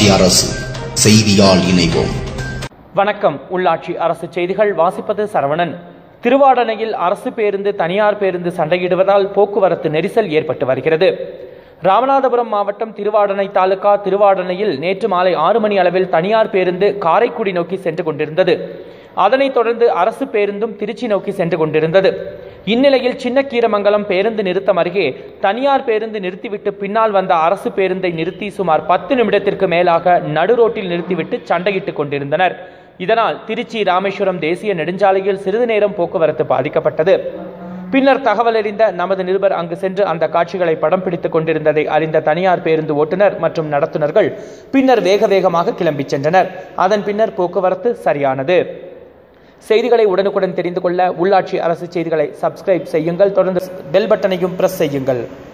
உள்ளாட்சி அரசு செய்தியால் இணைவோம் வணக்கம் உள்ளாட்சி அரசு செய்திகள் வாசிப்பது சரவணன் திருவாடனையில் அரசு பேருந்து தனியார் பேருந்து சண்டையிடுவதால் போக்குவரத்து நெரிசல் ஏற்பட்டு வருகிறது ராமநாதபுரம் மாவட்டம் திருவாடனை தாலுகா திருவாடனையில் நேற்று மாலை ஆறு மணி அளவில் தனியார் பேருந்து காரைக்குடி நோக்கி சென்று கொண்டிருந்தது அதனைத் தொடர்ந்து அரசு பேருந்தும் திருச்சி நோக்கி சென்று கொண்டிருந்தது இந்நிலையில் சின்னக்கீரமங்கலம் பேருந்து நிறுத்தம் அருகே தனியார் பேருந்து நிறுத்திவிட்டு பின்னால் வந்த அரசு பேருந்தை நிறுத்தி சுமார் பத்து நிமிடத்திற்கு மேலாக நடு ரோட்டில் நிறுத்திவிட்டு சண்டையிட்டுக் கொண்டிருந்தனர் இதனால் திருச்சி ராமேஸ்வரம் தேசிய நெடுஞ்சாலையில் சிறிது நேரம் போக்குவரத்து பாதிக்கப்பட்டது பின்னர் தகவல் அறிந்த நமது நிருபர் அங்கு சென்று அந்த காட்சிகளை படம் பிடித்துக் கொண்டிருந்ததை அறிந்த தனியார் பேருந்து ஓட்டுநர் மற்றும் நடத்துனர்கள் பின்னர் வேக வேகமாக கிளம்பிச் சென்றனர் அதன் பின்னர் போக்குவரத்து சரியானது செய்திகளை உடனுக்குடன் தெரிந்து கொள்ள உள்ளாட்சி அரசு செய்திகளை சப்ஸ்கிரைப் செய்யுங்கள் தொடர்ந்து பெல் பட்டனையும் பிரஸ் செய்யுங்கள்